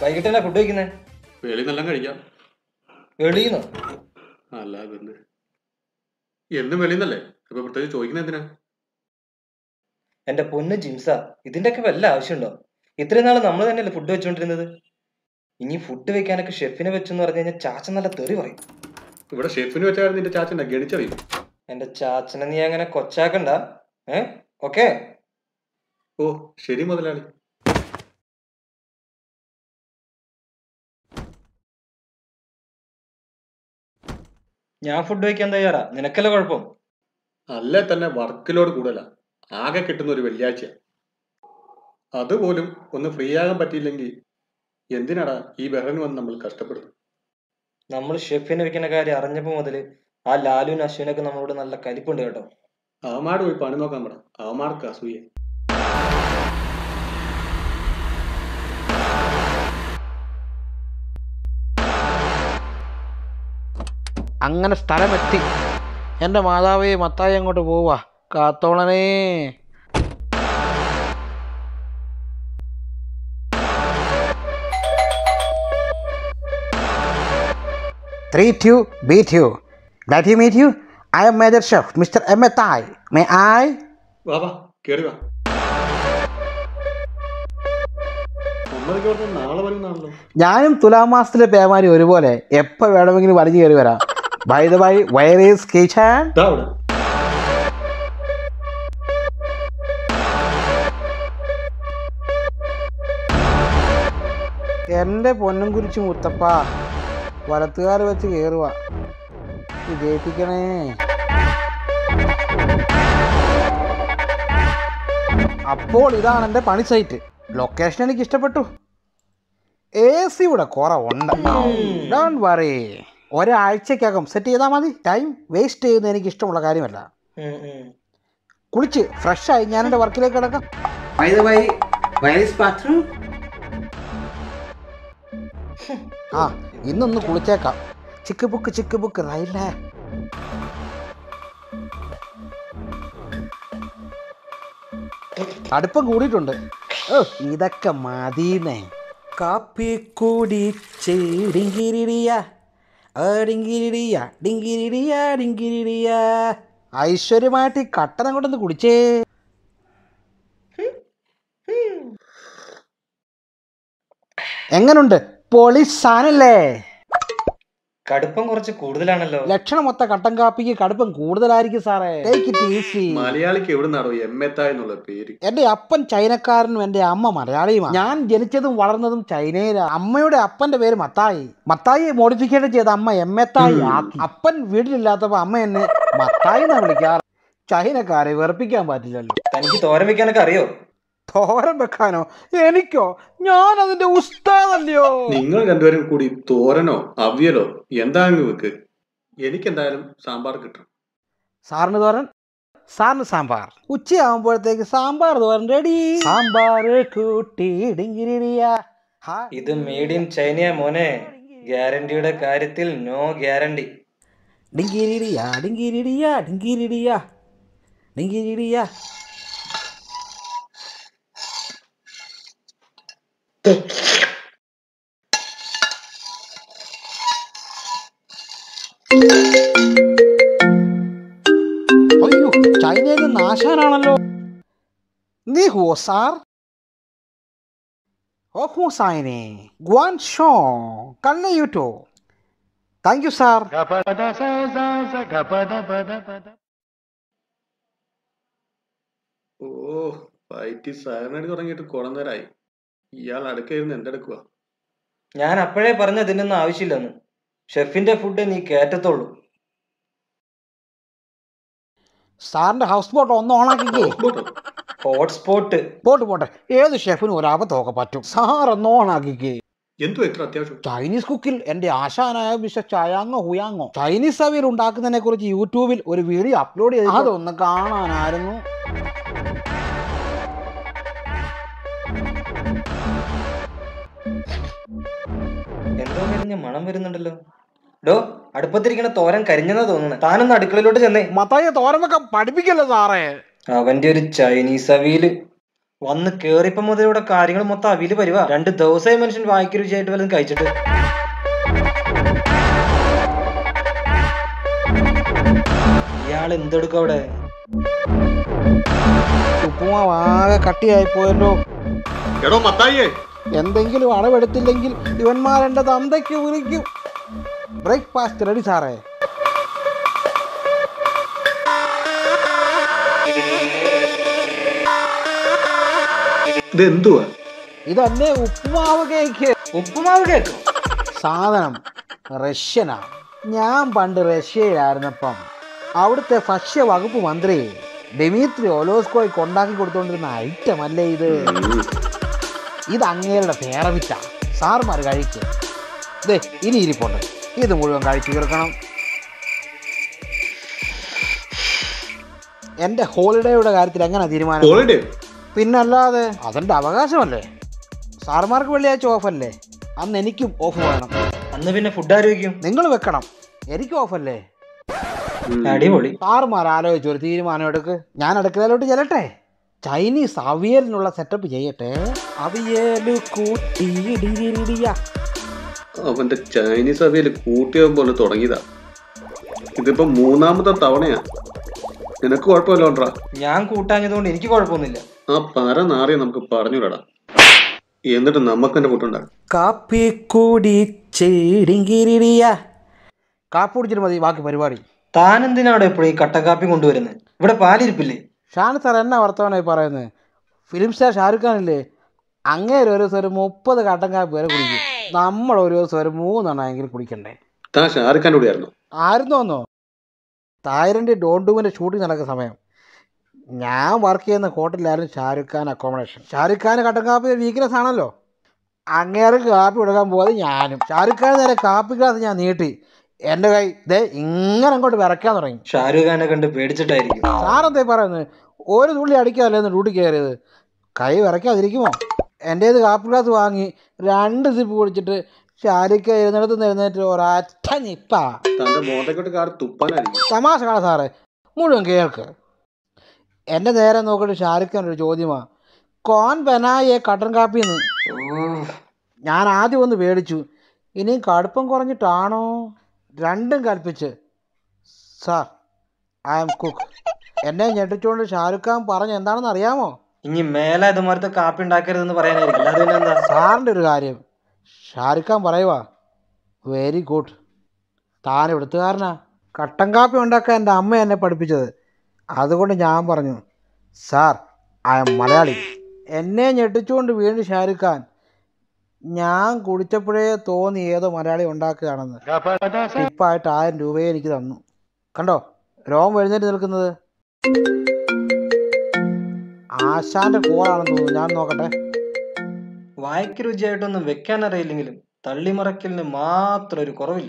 വൈകിട്ട് എന്നാ ഫുഡ് കഴിക്കുന്നേ വെളിയിൽ നിന്നെല്ലാം കഴിക്കാം വെളിയുന്നോ അല്ല എന്ത് എന്നും വെളിയിൽ നിന്നല്ലേ ഇപ്പൊ പ്രത്യേകിച്ച് ചോദിക്കുന്നത് എന്തിനാ എന്റെ പൊന്ന് ജിംസ ഇതിന്റെയൊക്കെ വല്ല ആവശ്യമുണ്ടോ ഇത്രയും നാൾ നമ്മൾ തന്നെയല്ലേ ഫുഡ് വെച്ചുകൊണ്ടിരുന്നത് ഇനി ഫുഡ് വെക്കാനൊക്കെ ഷെഫിനെ വെച്ചെന്ന് പറഞ്ഞു കഴിഞ്ഞാൽ ചാച്ച നല്ല തെറി പറയും ഇവിടെ ഷെഫിന് വെച്ചാൽ നിന്റെ ചാച്ചണ്ട ഗണിച്ചറിയും എന്റെ ചാച്ചനെ നീ അങ്ങനെ കൊച്ചാക്കണ്ട ഏ ഓക്കെ ഓ ശരി മുതലാളി ഞാൻ ഫുഡ് വെക്കാൻ തയ്യാറാ നിനക്കല്ല കുഴപ്പം അല്ലേ തന്നെ വർക്കിലോട് കൂടുതല ആകെ കിട്ടുന്ന ഒരു വെള്ളിയാഴ്ച അതുപോലും ഒന്ന് ഫ്രീ ആകാൻ പറ്റിയില്ലെങ്കിൽ എന്തിനാടാ ഈ ബഹറിന് വന്ന് നമ്മൾ കഷ്ടപ്പെടുന്നത് നമ്മൾ ഷെഫിനെ വെക്കുന്ന കാര്യം അറിഞ്ഞപ്പോ മുതല് ആ ലാലുവിനും അശ്വിനൊക്കെ നമ്മളോട് നല്ല കലിപ്പുണ്ട് കേട്ടോ അവന്മാട് പോയി പണി നോക്കാൻ പടാ അവന്മാർക്ക് അസൂയ അങ്ങനെ സ്ഥലമെത്തി എൻ്റെ മാതാവേ മത്തായി അങ്ങോട്ട് പോവാ കാത്തോളനേ three two beat you glad to meet you I'm major chef mister M A തായ് മേ ഐ വാ വാ കേറി വാ ഒമ്പതൊക്കെ ഓർത്ത് നാളെ വരുന്നതാണല്ലോ ഞാനും തുലാമാസത്തിലെ പേമാരി ഒരുപോലെ എപ്പോൾ വേണമെങ്കിലും വലിഞ്ഞു കയറി വരാം ബൈ ദ ബൈ വയറേസ് കിച്ചൺ ഇതാ അവിടെ എൻ്റെ പൊന്നും കുരിച്ച് മുത്തപ്പ വലത്തുകാർ വെച്ച് കയറുക വിജയിപ്പിക്കണേ അപ്പോൾ ഇതാണ് എൻ്റെ പണി സൈറ്റ് ലൊക്കേഷൻ എനിക്ക് ഇഷ്ടപ്പെട്ടു എ സി ഇവിടെ കുറവുണ്ട് ഡോണ്ട് വറി ഒരാഴ്ചക്കകം സെറ്റ് ചെയ്താൽ മതി ടൈം വേസ്റ്റ് ചെയ്യുന്നത് എനിക്ക് ഇഷ്ടമുള്ള കാര്യമല്ല ഉം, ഉം. കുളിച്ച് ഫ്രഷായി ഞാൻ എൻ്റെ വർക്കിലേക്ക് കിടക്കാം By the way, where is bathroom? ആ ഇന്നൊന്ന് കുളിച്ചേക്കാം ചിക്ക് ബുക്ക് ചിക്ക് ബുക്ക് റൈലേ അടുപ്പം കൂടിയിട്ടുണ്ട് ഓ ഇതൊക്കെ മതിന്നേ കാപ്പി കുടിച്ച് ഡിങ്കിരിടിയ ആ ഡിങ്കിരിടിയ ഡിങ്കിരിടിയ ഡിങ്കിരിടിയ ഐശ്വര്യമായിട്ട് ഈ കട്ടനം കൊണ്ടൊന്ന് കുടിച്ചേ എങ്ങനുണ്ട് പൊളിസാനല്ലേ കടുപ്പം കുറച്ച് കൂടുതലാണല്ലോ ലക്ഷണമൊത്ത കട്ടൻ കാപ്പിക്ക് കടുപ്പം കൂടുതലായിരിക്കും സാറേ ടേക്ക് ഇറ്റ് ഈസി മലയാളിക്ക് എവിടെ നിന്നാണോ എം എത്തായ എന്നുള്ള പേര് എന്റെ അപ്പൻ ചൈനക്കാരനും എന്റെ അമ്മ മലയാളിയുമാണ് ഞാൻ ജനിച്ചതും വളർന്നതും ചൈനയിലാണ് അമ്മയുടെ അപ്പന്റെ പേര് മത്തായി മത്തായി മോഡിഫിക്കേഷൻ ചെയ്ത അമ്മ എം എത്തായി ആക്കി അപ്പൻ വീട്ടിലില്ലാത്തപ്പോ അമ്മ എന്നെ മത്തായി എന്നാ വിളിക്കാറ് ചൈനക്കാരെ വെറുപ്പിക്കാൻ പറ്റില്ലല്ലോ തനിക്ക് തോരൻ വെക്കാനൊക്കെ അറിയോ തോരൻ വെക്കാനോ എനിക്കോ ഞാൻ അതിന്റെ ഉസ്താദല്ലയോ നിങ്ങൾ രണ്ടുപേരും കൂടി തോരനോ അവിയലോ എന്താണെങ്കിലും വെക്ക് എനിക്കെന്തായാലും സാമ്പാർ കിട്ടണം സാറിന് തോരൻ സാറിന് സാമ്പാർ ഉച്ചയാകുമ്പോഴത്തേക്ക് സാമ്പാർ തോരൻ റെഡി സാമ്പാർ കൂട്ടി ഇടിങ്കിരിടിയ ഇത് മെയ്ഡ് ഇൻ ചൈനയാ മോനെ ഗ്യാരണ്ടിയുടെ കാര്യത്തിൽ നോ ഗ്യാരണ്ടി ഡിങ്കിരിടിയ ഡിങ്കിരിടിയ ഡിങ്കിരിടിയ ഡിങ്കിരിടിയ അയ്യോ ചൈനയിൽ നിന്ന് ആശാനാണല്ലോ നീ ഹോ സാർ ഓ ഹോ സായിനെ ഗ്വാൻ ഷോ കണ്ണ യൂട്ടോ താങ്ക് യു സാർ ഓ വയറ്റി സഹനടി തുടങ്ങിയിട്ട് കുറെ നേരമായി ഇയാൾ അടുക്കായിരുന്നു എന്റെ അടുക്കുക ഞാൻ അപ്പോഴേ പറഞ്ഞ ഇതിനൊന്നും ആവശ്യമില്ലെന്ന് ഷെഫിന്റെ ഫുഡ് നീ കേറ്റത്തുള്ളൂ സാറിന്റെ ഹൗസ് ബോട്ട് ഒന്ന് ഓണാക്കിക്കേ ഹോട്ട്സ്പോട്ട് പോട്ട് പോട്ടെ ഏത് ഷെഫിനും ഒരു അബദ്ധമൊക്കെ പറ്റും സാർ ഒന്ന് ഓണാക്കിക്കേ എന്തോ എത്ര അത്യാവശ്യം ചൈനീസ് കുക്കിൽ എൻ്റെ ആശാനായ മിസ്റ്റർ ചയാങ്ങോ ഹുയാങ്ങോ ചൈനീസ് അവിയൽ ഉണ്ടാക്കുന്നതിനെ കുറിച്ച് യൂട്യൂബിൽ ഒരു വീഡിയോ അപ്ലോഡ് ചെയ്തു അതൊന്ന് കാണാനായിരുന്നു എന്തോ കരിഞ്ഞ മണം വരുന്നുണ്ടല്ലോ ഡോ അടുപ്പത്തിരിക്കണ തോരൻ കരിഞ്ഞെന്നാ തോന്നുന്നത് താനൊന്ന് അടുക്കളയിലോട്ട് ചെന്നേ മത്തായി തോരമൊക്കെ പഠിപ്പിക്കല്ലോ സാറേ അവന്റെ ഒരു ചൈനീസ് അവിയല് വന്ന് കേറിയപ്പോ മുതൽ ഇവിടെ കാര്യങ്ങൾ മൊത്തം അവില് വരുവാ രണ്ട് ദിവസമായി മനുഷ്യൻ വായിക്ക് രുചിയായിട്ട് വല്ലതും കഴിച്ചിട്ട് ഇയാൾ എന്തെടുക്കും അവിടെ ഉപ്പുമാവ് ആകെ കട്ടിയായി പോയല്ലോ എടോ മത്തായിയേ എന്തെങ്കിലും അളവെടുത്തില്ലെങ്കിൽ ഇവന്മാരെന്റെ തന്തയ്ക്ക് വിളിക്കും ബ്രേക്ക്ഫാസ്റ്റ് റെഡി സാറേ ഇത് എന്തുവാ ഇതല്ലേ ഉപ്പുമാവ് കേക്ക് ഉപ്പുമാവ് കേക്കും സാധനം റഷ്യനാ ഞാൻ പണ്ട് റഷ്യയിലായിരുന്നപ്പം അവിടുത്തെ ഭക്ഷ്യ വകുപ്പ് മന്ത്രി ഡെമീത്രി ഒലോസ്കോയ്ക്ക് ഉണ്ടാക്കി കൊടുത്തുകൊണ്ടിരുന്ന ഐറ്റം അല്ലേ ഇത് ഇത് അങ്ങേരുടെ ഫേവറിറ്റ സാറുമാർ കഴിക്കും ദേ ഇനി ഇരിപ്പുണ്ട് ഇത് മുഴുവൻ കഴിച്ചു തീർക്കണം എൻ്റെ ഹോളിഡേയുടെ കാര്യത്തിൽ എങ്ങനെ തീരുമാനം ഹോളിഡേ പിന്നല്ലാതെ അതെൻ്റെ അവകാശമല്ലേ സാറുമാർക്ക് വെള്ളിയാഴ്ച ഓഫല്ലേ അന്ന് എനിക്കും ഓഫ് വേണം അന്ന് പിന്നെ ഫുഡ് ആരോഗ്യം നിങ്ങൾ വെക്കണം എനിക്ക് ഓഫല്ലേ അടിപൊളി സാറുമാർ ആലോചിച്ച് ഒരു തീരുമാനം എടുക്ക് ഞാൻ അടുക്കളയിലോട്ട് ചെല്ലട്ടെ ചൈനീസ് അവിയലിനുള്ള സെറ്റപ്പ് ചെയ്യട്ടെ അവിയല് കൂട്ടിയിടിയിടിയ അവന്റെ ചൈനീസ് അവിയൽ കൂട്ടിയവൻ പോലെ തുടങ്ങിയതാ ഇതിപ്പോ മൂന്നാമത്തെ തവണയാ നിനക്ക് കുഴപ്പമില്ലോണ്ടാ ഞാൻ കൂട്ടാഞ്ഞതുകൊണ്ട് എനിക്ക് കുഴപ്പമൊന്നുമില്ല ആ പര നാറിയ നമുക്ക് പറഞ്ഞുവിടടാ എന്നിട്ട് നമുക്ക് തന്നെ ഫുഡുണ്ടാക്കും കാപ്പി കൂടിച്ചിടിങ്കിരിടിയ കാപ്പി കുടിച്ചിട്ട് മതി ബാക്കി പരിപാടി താൻ എന്തിനാണ് എപ്പോഴും ഈ കട്ടക്കാപ്പി കൊണ്ടുവരുന്നത് ഇവിടെ പാലിരിപ്പില്ലേ ഷാൻ സാർ എന്നാ വർത്തമാനമായി പറയുന്നത് ഫിലിം സ്റ്റാർ ഷാരൂഖ് ഖാൻ ഇല്ലേ അങ്ങേര് ഒരു ദിവസം ഒരു മുപ്പത് കട്ടൻ കാപ്പി വരെ കുടിക്കും നമ്മൾ ഒരു ദിവസം ഒരു മൂന്നെണ്ണമെങ്കിലും കുടിക്കണ്ടേ താൻ ഷാറുഖ് ഖാൻ്റെ കൂടെയായിരുന്നു ആയിരുന്നോന്നോ തായ്ലൻഡ് ഡോണ്ടുവിൻ്റെ ഷൂട്ടിംഗ് നടക്കുന്ന സമയം ഞാൻ വർക്ക് ചെയ്യുന്ന ഹോട്ടലിലായിരുന്നു ഷാരൂഖ് ഖാൻ അക്കോമഡേഷൻ ഷാരൂഖ് ഖാൻ കട്ടൻ കാപ്പി വീക്ക്നെസ് ആണല്ലോ അങ്ങേർക്ക് കാപ്പി കൊടുക്കാൻ പോകാതെ ഞാനും ഷാരൂഖ് ഖാൻ നേരെ കാപ്പി ഗ്ലാസ് ഞാൻ നീട്ടി എൻ്റെ കൈ ദേ ഇങ്ങനെ അങ്ങോട്ട് വിറയ്ക്കാൻ തുടങ്ങി ഷാരൂഖ് ഖാനെ കണ്ട് പേടിച്ചിട്ടായിരിക്കും സാറെന്തേ പറയുന്നത് ഒരു തുള്ളി അടിക്കാമല്ലോ ഡ്യൂട്ടി കയറിയത് കൈ വിറയ്ക്കാതിരിക്കുമോ എൻ്റേത് കാപ്പി ഗ്ലാസ് വാങ്ങി രണ്ട് സിപ്പ് കുടിച്ചിട്ട് ഷാരൂഖ് ഖാൻ എഴുന്നേടത്ത് നിന്ന് എഴുന്നേറ്റ് ഒരൊറ്റ നിപ്പാ തന്റെ മോതക്കെട്ട് കാർ തുപ്പാനായിരിക്കും തമാശ കാണാ സാറേ മുഴുവൻ കേൾക്ക് എൻ്റെ നേരെ നോക്കിയിട്ട് ഷാരൂഖ് ഖാൻ ഒരു ചോദ്യമാ കോൻ ബനായേ കട്ടൻ കാപ്പിന്ന് ഞാൻ ആദ്യം ഒന്ന് പേടിച്ചു ഇനിയും കടുപ്പം കുറഞ്ഞിട്ടാണോ രണ്ടും കൽപ്പിച്ച് സാർ ഐ ആം കുക്ക് എന്നെ ഞെട്ടിച്ചുകൊണ്ട് ഷാരൂഖ് ഖാൻ പറഞ്ഞ എന്താണെന്ന് അറിയാമോ ഇനി മേലെ ഇതുമാരത്തെ കാപ്പി ഉണ്ടാക്കരുതെന്ന് പറയാനായിരിക്കും അല്ലാതെ പിന്നെ എന്താ സാറിൻ്റെ ഒരു കാര്യം ഷാരൂഖ് ഖാൻ പറയുവാ വെരി ഗുഡ് താൻ ഇവിടുത്തുകാരനാ കട്ടൻ കാപ്പി ഉണ്ടാക്കാൻ എൻ്റെ അമ്മ എന്നെ പഠിപ്പിച്ചത് അതുകൊണ്ട് ഞാൻ പറഞ്ഞു സാർ ഐ എം മലയാളി എന്നെ ഞെട്ടിച്ചുകൊണ്ട് വീണ്ടും ഷാരൂഖ് ഖാൻ ഞാൻ കുടിച്ചപ്പോഴേ തോന്നി ഏതോ മലയാളി ഉണ്ടാക്കുകയാണെന്ന് ടിപ്പായിട്ട് ആയിരം രൂപയെ എനിക്ക് തന്നു കണ്ടോ രോമം എഴുന്നേറ്റ് നിൽക്കുന്നത് ആശാന്റെ കോളാണെന്ന് തോന്നുന്നു ഞാൻ നോക്കട്ടെ വായ്ക്ക് രുചിയായിട്ടൊന്നും വെക്കാൻ അറിയില്ലെങ്കിലും തള്ളിമറക്കലിന് മാത്രം ഒരു കുറവില്ല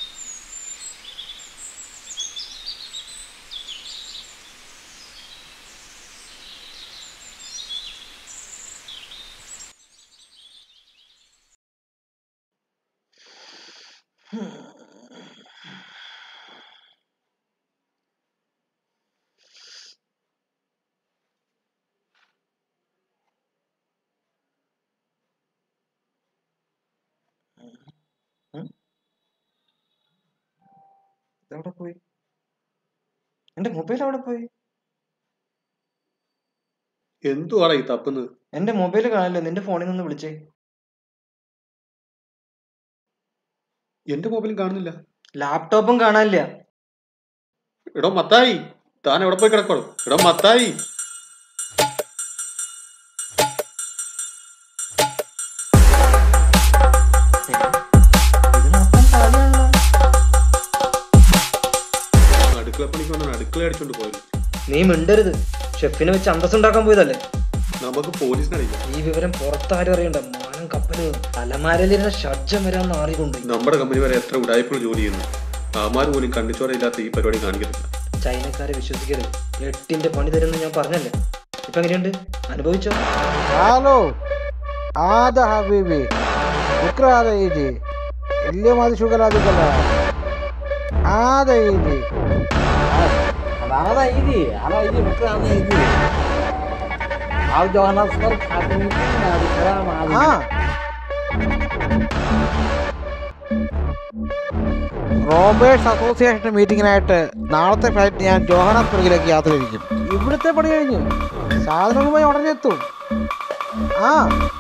ഇതെവിടെ പോയി എന്റെ മൊബൈൽ അവിടെ പോയി എന്തുവാടാ ഈ തപ്പുന്നത് എന്റെ മൊബൈൽ കാണില്ല നിന്റെ ഫോണിൽ നിന്ന് വിളിച്ചേ എന്റെ മൊബൈലും കാണുന്നില്ല ലാപ്ടോപ്പും കാണാനില്ല എടോ മത്തായി താൻ എവിടെ പോയി കിടക്കോളൂ എടോ മത്തായി ഇത് മൊത്തം കാലിയാണല്ലോ അടുക്കള പണിക്ക് വന്നാൽ അടുക്കള അടിച്ചോണ്ട് പോയത് നീ മിണ്ടരുത് ഷെഫിനെ വെച്ച് അന്തസ് ഉണ്ടാക്കാൻ പോയതല്ലേ നമുക്ക് പോലീസിനറിയില്ല ഈ വിവരം പുറത്താരും അറിയണ്ട മാനം കപ്പല് അലമാരയിലിരുന്ന ഷഡ്ജം വരാൻ മാറിക്കൊണ്ട് നമ്മുടെ കമ്പനി വരെ എത്ര ഉടായ്പകൾ ജോലി ചെയ്യുന്നു ആമാർ പോലും കണ്ണിച്ചോരയില്ലാത്ത ഈ പരിപാടി കാണിക്കത്തില്ല ചൈനക്കാരെ വിശ്വസിക്കരുത് എട്ടിന്റെ പണി തരുമെന്ന് ഞാൻ പറഞ്ഞല്ലേ ഇപ്പൊ എങ്ങനെയുണ്ട് അനുഭവിച്ചോ ഹലോ ആദ ഹബീബി വിക്രാദ ഈജി വലിയ മതി ശുഗലാദിക്കല്ല ആദ ഈജി അതാദ ഈജി അതാ ഈജി വിക്രാദ ഈജി Al Johannesburg ആ റോബേഴ്സ് അസോസിയേഷൻ മീറ്റിങ്ങിനായിട്ട് നാളത്തെ ഫ്ലൈറ്റ് ഞാൻ ജോഹനാസ്ബർഗിലേക്ക് യാത്ര തിരിക്കും ഇവിടുത്തെ പണി കഴിഞ്ഞു സാധനങ്ങളുമായി ഉടനെ എത്തും ആ